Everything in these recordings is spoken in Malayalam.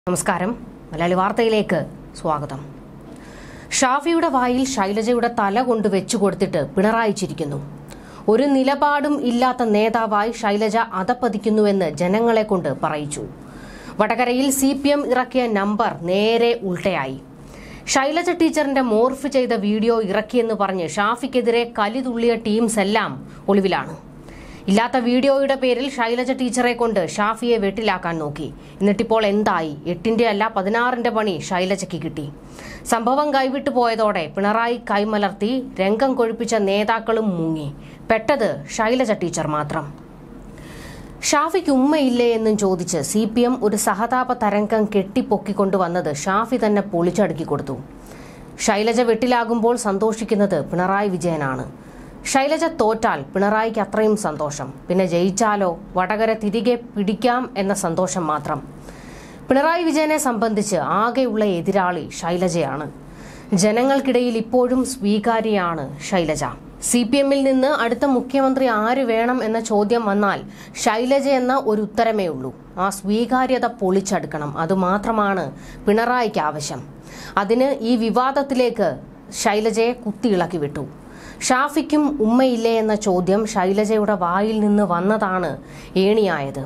നമസ്കാരം മലയാളി വാർത്തയിലേക്ക് സ്വാഗതം ഷാഫിയുടെ വായിൽ ശൈലജയുടെ തല കൊണ്ട് വെച്ചു കൊടുത്തിട്ട് പിണറായി ചിരിക്കുന്നു ഒരു നിലപാടും ഇല്ലാത്ത നേതാവായി ശൈലജ അതപ്പതിക്കുന്നുവെന്ന് ജനങ്ങളെ കൊണ്ട് പറയിച്ചു വടകരയിൽ സി പി എം ഇറക്കിയ നമ്പർ നേരെ ഉൾട്ടയായി ശൈലജ ടീച്ചറിന്റെ മോർഫ് ചെയ്ത വീഡിയോ ഇറക്കിയെന്ന് പറഞ്ഞ് ഷാഫിക്കെതിരെ കലിതുള്ളിയ ടീംസ് എല്ലാം ഒളിവിലാണ് ഇല്ലാത്ത വീഡിയോയുടെ പേരിൽ ശൈലജ ടീച്ചറെ കൊണ്ട് ഷാഫിയെ വെട്ടിലാക്കാൻ നോക്കി എന്നിട്ടിപ്പോൾ എന്തായി എട്ടിന്റെ അല്ല പതിനാറിന്റെ പണി ശൈലജയ്ക്ക് കിട്ടി സംഭവം കൈവിട്ടു പോയതോടെ പിണറായി കൈമലർത്തി രംഗം കൊഴുപ്പിച്ച നേതാക്കളും മുങ്ങി പെട്ടത് ശൈലജ ടീച്ചർ മാത്രം ഷാഫിക്ക് ഉമ്മയില്ലേ എന്നും ചോദിച്ച് സി പി എം ഒരു സഹതാപ തരംഗം കെട്ടിപ്പൊക്കിക്കൊണ്ടുവന്നത് ഷാഫി തന്നെ പൊളിച്ചടുക്കി കൊടുത്തു ശൈലജ വെട്ടിലാകുമ്പോൾ സന്തോഷിക്കുന്നത് പിണറായി വിജയനാണ് ശൈലജ തോറ്റാൽ പിണറായിക്ക് അത്രയും സന്തോഷം പിന്നെ ജയിച്ചാലോ വടകര തിരികെ പിടിക്കാം എന്ന സന്തോഷം മാത്രം പിണറായി വിജയനെ സംബന്ധിച്ച് ആകെയുള്ള എതിരാളി ശൈലജയാണ് ജനങ്ങൾക്കിടയിൽ ഇപ്പോഴും സ്വീകാര്യയാണ് ശൈലജ സി പി എമ്മിൽ നിന്ന് അടുത്ത മുഖ്യമന്ത്രി ആര് വേണം എന്ന ചോദ്യം വന്നാൽ ശൈലജ എന്ന ഒരു ഉത്തരമേ ഉള്ളൂ ആ സ്വീകാര്യത പൊളിച്ചെടുക്കണം അതുമാത്രമാണ് പിണറായിക്ക് ആവശ്യം അതിന് ഈ വിവാദത്തിലേക്ക് ശൈലജയെ കുത്തിയിളക്കി വിട്ടു ഷാഫിക്കും ഉമ്മയില്ലേ എന്ന ചോദ്യം ശൈലജയുടെ വായിൽ നിന്ന് വന്നതാണ് ഏണിയായത്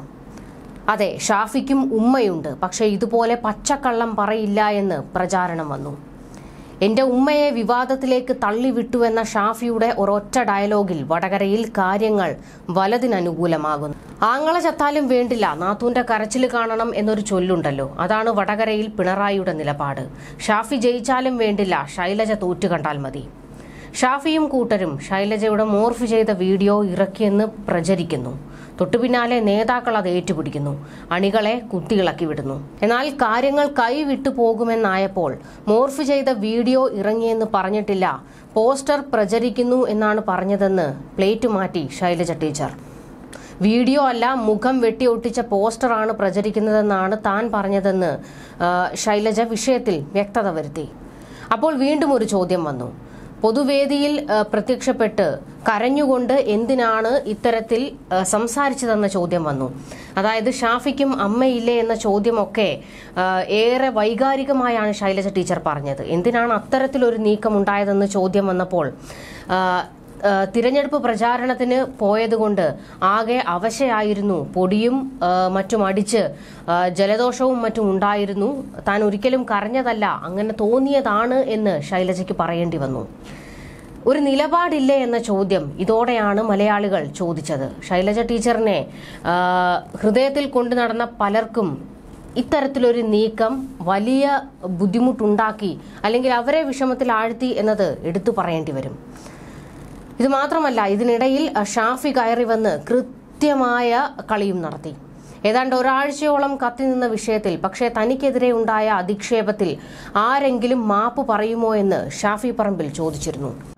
അതെ ഷാഫിക്കും ഉമ്മയുണ്ട് പക്ഷേ ഇതുപോലെ പച്ചക്കള്ളം പറയില്ല എന്ന് പ്രചാരണം വന്നു എന്റെ ഉമ്മയെ വിവാദത്തിലേക്ക് തള്ളിവിട്ടുവെന്ന ഷാഫിയുടെ ഒരൊറ്റ ഡയലോഗിൽ വടകരയിൽ കാര്യങ്ങൾ വലതിനനുകൂലമാകുന്നു ആങ്ങളെ ചത്താലും വേണ്ടില്ല നാത്തൂന്റെ കരച്ചിൽ കാണണം എന്നൊരു ചൊല്ലുണ്ടല്ലോ അതാണ് വടകരയിൽ പിണറായിയുടെ നിലപാട് ഷാഫി ജയിച്ചാലും വേണ്ടില്ല ശൈലജ തോറ്റു കണ്ടാൽ മതി ഷാഫിയും കൂട്ടരും ശൈലജയുടെ മോർഫ് ചെയ്ത വീഡിയോ ഇറക്കിയെന്ന് പ്രചരിക്കുന്നു തൊട്ടുപിന്നാലെ നേതാക്കൾ അത് ഏറ്റുപിടിക്കുന്നു അണികളെ കുത്തിയിളക്കി വിടുന്നു എന്നാൽ കാര്യങ്ങൾ കൈവിട്ടു പോകുമെന്നായപ്പോൾ മോർഫ് ചെയ്ത വീഡിയോ ഇറങ്ങിയെന്ന് പറഞ്ഞിട്ടില്ല പോസ്റ്റർ പ്രചരിക്കുന്നു എന്നാണ് പറഞ്ഞതെന്ന് പ്ലേറ്റ് മാറ്റി ശൈലജ ടീച്ചർ വീഡിയോ അല്ല മുഖം വെട്ടി ഒട്ടിച്ച പോസ്റ്ററാണ് പ്രചരിക്കുന്നതെന്നാണ് താൻ പറഞ്ഞതെന്ന് ആ, ശൈലജ വിഷയത്തിൽ വ്യക്തത വരുത്തി അപ്പോൾ വീണ്ടും ഒരു ചോദ്യം വന്നു പൊതുവേദിയിൽ ആ, പ്രത്യക്ഷപ്പെട്ട് കരഞ്ഞുകൊണ്ട് എന്തിനാണ് ഇത്തരത്തിൽ ആ, സംസാരിച്ചതെന്ന ചോദ്യം വന്നു അതായത് ഷാഫിക്കും അമ്മയില്ലേ എന്ന ചോദ്യമൊക്കെ ആ, ഏറെ വൈകാരികമായാണ് ശൈലജ ടീച്ചർ പറഞ്ഞത് എന്തിനാണ് അത്തരത്തിലൊരു നീക്കം ഉണ്ടായതെന്ന് ചോദ്യം വന്നപ്പോൾ ആ, ആ, തിരഞ്ഞെടുപ്പ് പ്രചാരണത്തിന് പോയതുകൊണ്ട് ആകെ അവശയായിരുന്നു പൊടിയും ആ, മറ്റും അടിച്ച് ആ, ജലദോഷവും മറ്റും ഉണ്ടായിരുന്നു താൻ ഒരിക്കലും കരഞ്ഞതല്ല അങ്ങനെ തോന്നിയതാണ് എന്ന് ശൈലജയ്ക്ക് പറയേണ്ടി വന്നു ഒരു നിലപാടില്ലേ എന്ന ചോദ്യം ഇതോടെയാണ് മലയാളികൾ ചോദിച്ചത് ശൈലജ ടീച്ചറിനെ ആ, ഹൃദയത്തിൽ കൊണ്ടു നടന്ന പലർക്കും ഇത്തരത്തിലൊരു നീക്കം വലിയ ബുദ്ധിമുട്ടുണ്ടാക്കി അല്ലെങ്കിൽ അവരെ വിഷമത്തിൽ ആഴ്ത്തി എന്നത് എടുത്തു പറയേണ്ടി വരും ഇത് മാത്രമല്ല ഇതിനിടയിൽ ഷാഫി കയറി വന്ന് കൃത്യമായ കളിയും നടത്തി ഏതാണ്ട് ഒരാഴ്ചയോളം കത്തിനിന്ന വിഷയത്തിൽ പക്ഷേ തനിക്കെതിരെ ഉണ്ടായ അധിക്ഷേപത്തിൽ ആരെങ്കിലും മാപ്പ് പറയുമോ എന്ന് ഷാഫി പറമ്പിൽ ചോദിച്ചിരുന്നു